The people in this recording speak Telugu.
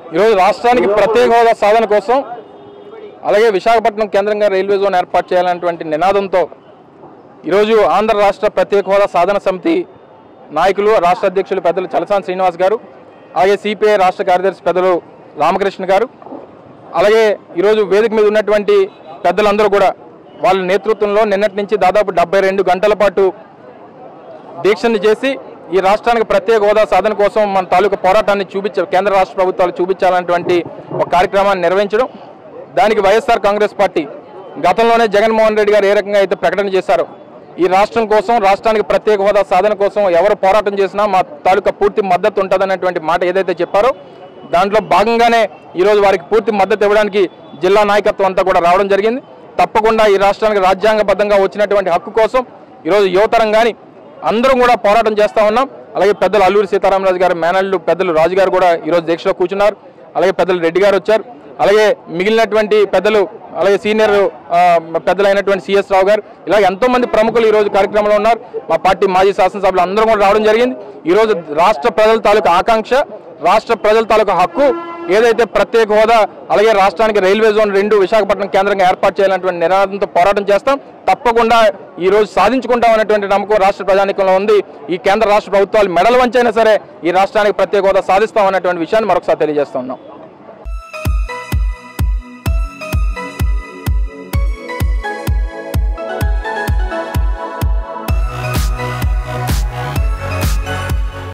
ఈరోజు రాష్ట్రానికి ప్రత్యేక హోదా సాధన కోసం అలాగే విశాఖపట్నం కేంద్రంగా రైల్వే జోన్ ఏర్పాటు చేయాలన్నటువంటి నినాదంతో ఈరోజు ఆంధ్ర రాష్ట్ర ప్రత్యేక హోదా సాధన సమితి నాయకులు రాష్ట్ర అధ్యక్షులు పెద్దలు చలసాని శ్రీనివాస్ గారు అలాగే సిపిఐ రాష్ట్ర కార్యదర్శి పెద్దలు రామకృష్ణ గారు అలాగే ఈరోజు వేదిక మీద ఉన్నటువంటి పెద్దలందరూ కూడా వాళ్ళ నేతృత్వంలో నిన్నటి నుంచి దాదాపు డెబ్బై రెండు గంటల పాటు దీక్షను చేసి ఈ రాష్ట్రానికి ప్రత్యేక హోదా సాధన కోసం మన తాలూకా పోరాటాన్ని చూపించ కేంద్ర రాష్ట్ర ప్రభుత్వాలు చూపించాలన్నటువంటి ఒక కార్యక్రమాన్ని నిర్వహించడం దానికి వైఎస్ఆర్ కాంగ్రెస్ పార్టీ గతంలోనే జగన్మోహన్ రెడ్డి గారు ఏ రకంగా అయితే ప్రకటన చేశారో ఈ రాష్ట్రం కోసం రాష్ట్రానికి ప్రత్యేక హోదా సాధన కోసం ఎవరు పోరాటం చేసినా మా తాలూకా పూర్తి మద్దతు ఉంటుందన్నటువంటి మాట ఏదైతే చెప్పారో దాంట్లో భాగంగానే ఈరోజు వారికి పూర్తి మద్దతు ఇవ్వడానికి జిల్లా నాయకత్వం అంతా కూడా రావడం జరిగింది తప్పకుండా ఈ రాష్ట్రానికి రాజ్యాంగబద్ధంగా వచ్చినటువంటి హక్కు కోసం ఈరోజు యువతరం కానీ అందరం కూడా పోరాటం చేస్తా ఉన్నాం అలాగే పెద్దలు అల్లూరి సీతారామరాజు గారు మేనల్లు పెద్దలు రాజు గారు కూడా ఈరోజు దీక్షలో కూర్చున్నారు అలాగే పెద్దలు రెడ్డి గారు వచ్చారు అలాగే మిగిలినటువంటి పెద్దలు అలాగే సీనియర్ ఆ, పెద్దలైనటువంటి సిఎస్ రావు గారు ఇలా ఎంతో మంది ప్రముఖులు ఈ రోజు కార్యక్రమంలో ఉన్నారు మా పార్టీ మాజీ శాసనసభ్యులు అందరూ కూడా రావడం జరిగింది ఈ రోజు రాష్ట్ర ప్రజల తాలూకా ఆకాంక్ష రాష్ట్ర ప్రజల తాలూకా హక్కు ఏదైతే ప్రత్యేక హోదా అలాగే రాష్ట్రానికి రైల్వే జోన్ రెండు విశాఖపట్నం కేంద్రంగా ఏర్పాటు చేయాలన్నటువంటి నినాదంతో పోరాటం చేస్తాం తప్పకుండా ఈ రోజు సాధించుకుంటాం అనేటువంటి నమ్మకం రాష్ట్ర ప్రజానికంలో ఉంది ఈ కేంద్ర రాష్ట్ర ప్రభుత్వాలు మెడలు వంచైనా సరే ఈ రాష్ట్రానికి ప్రత్యేక హోదా సాధిస్తాం అనేటువంటి విషయాన్ని మరొకసారి తెలియజేస్తా ఉన్నాం